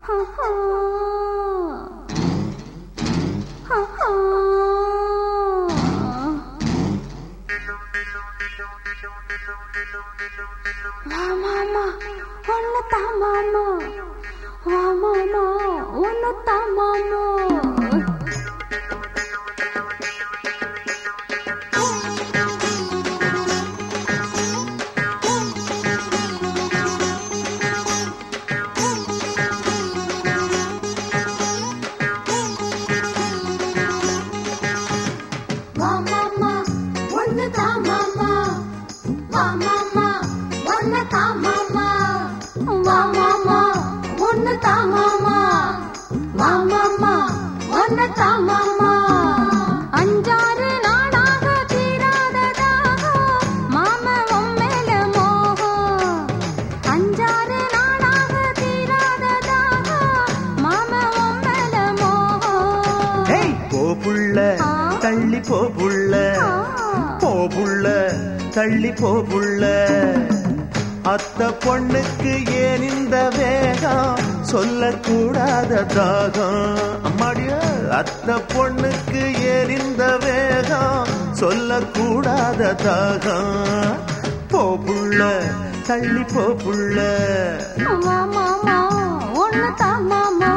மாமா ஒன்னதான் மாமா வா மாமா ஒன்னதான் மாமா வா மாமா ஒன்னதான் மாமா வா மாமா ஒன்னதான் மாமா வா மாமா ஒன்னதான் மாமா வா மாமா ஒன்னதான் மாமா அஞ்சாறு நாளாக தீராததாக மாமா உம்மேல மோகம் அஞ்சாறு நாளாக தீராததாக மாமா உம்மேல மோகம் ஏய் போ புள்ள ஆ. தள்ளி போ புள்ள ஆ. போ புள்ள தள்ளி போ புள்ள அத்த பொண்ணுக்கு ஏன் இந்த வேகம் சொல்லக்கூடாத தாகம் அம்மாடிய அத்த பொண்ணுக்கு ஏன் இந்த வேகம் சொல்லக்கூடாத தாகம் போ புள்ள தள்ளி போ புள்ள வா மாமா ஒன்னதான் மாமா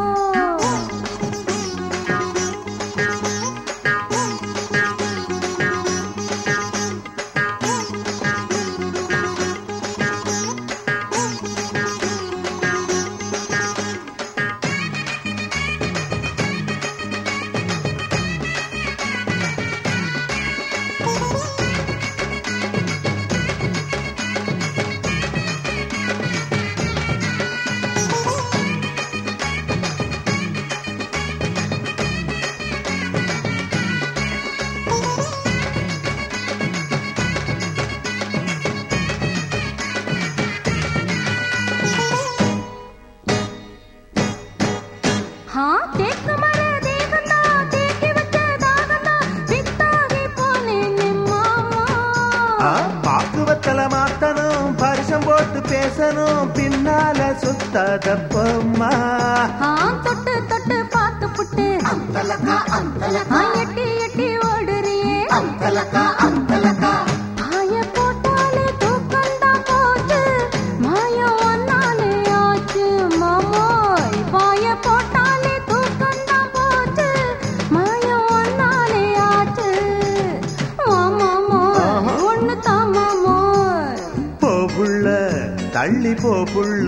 ஹா தேக்க மர தேகந்தா தேக்கி வச்ச தாகந்தா வித்தாகி போனேனே மாமா ஆ, பாக்குவத்தல மாத்தணும் பரிசம் போட்டு பேசணும் பின்னால சுத்தாதப்பம்மா ஆ தொட்டு தொட்டு பார்த்து புட்டு அந்தலக்கா அந்தலக்கா ஆ எட்டி எட்டி ஓடுறியே அந்தலக்கா அந்தலக்கா பாய போட்டாலே தூக்கம்தான் போச்சு மாயம் ஒன்னாலே ஆச்சு மாமோய் பாய போட்டாலே தூக்கம்தான் போச்சு மாயம் ஒன்னாலே ஆச்சு மாமாமோய் ஆஹா. ஒண்ணு தான் மாமோய் போ புள்ள தள்ளி போ புள்ள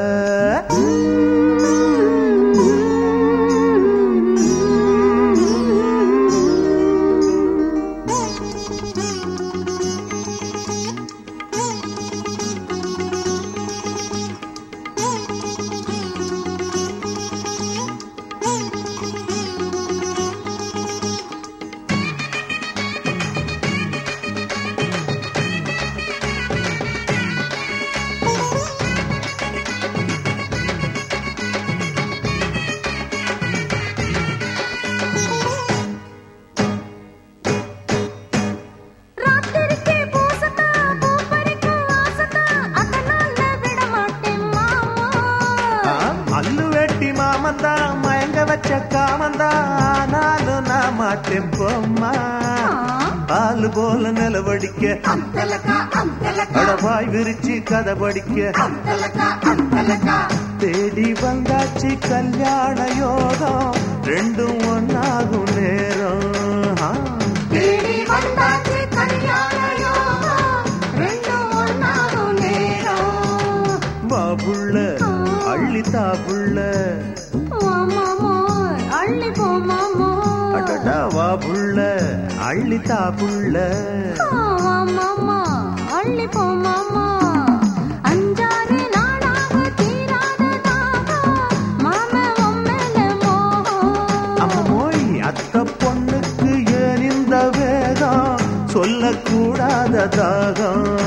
ராத்திரிக்கு பூசத்தா பூ பறிக்கும் ஆசத்தா அதனால விட மாட்டேன் மாமா ஆ, மல்லு வெட்டி மாமந்தா மயங்க வச்ச காமந்தா ஆனாலும் நான் மாட்டேன் போம்மா பால் போல நிலவடிக்க அந்தலக்கா அந்தலக்கா அடவாய் விரிச்சு கதை படிக்க அந்தலக்கா அந்தலக்கா தேடி வந்தாச்சு கல்யாண யோகம் ரெண்டும் ஒன்னாகும் நேரம் ஆ. தேடி வந்தாச்சு கல்யாண யோகம் ரெண்டும் ஒன்னாகும் நேரம் பாபுள்ள அள்ளித்தா புள்ள மாமாமோய் அள்ளி போ மாமோய் அடடா வா புள்ள அள்ளித்தா புள்ள மாமா அள்ளி போ மாமா அஞ்சாறு நாளாக தீராததாக மாமா உம்மேல மோகம் அம்மோய் அத்த பொண்ணுக்கு ஏன் இந்த வேகம் சொல்லக்கூடாத தாகம்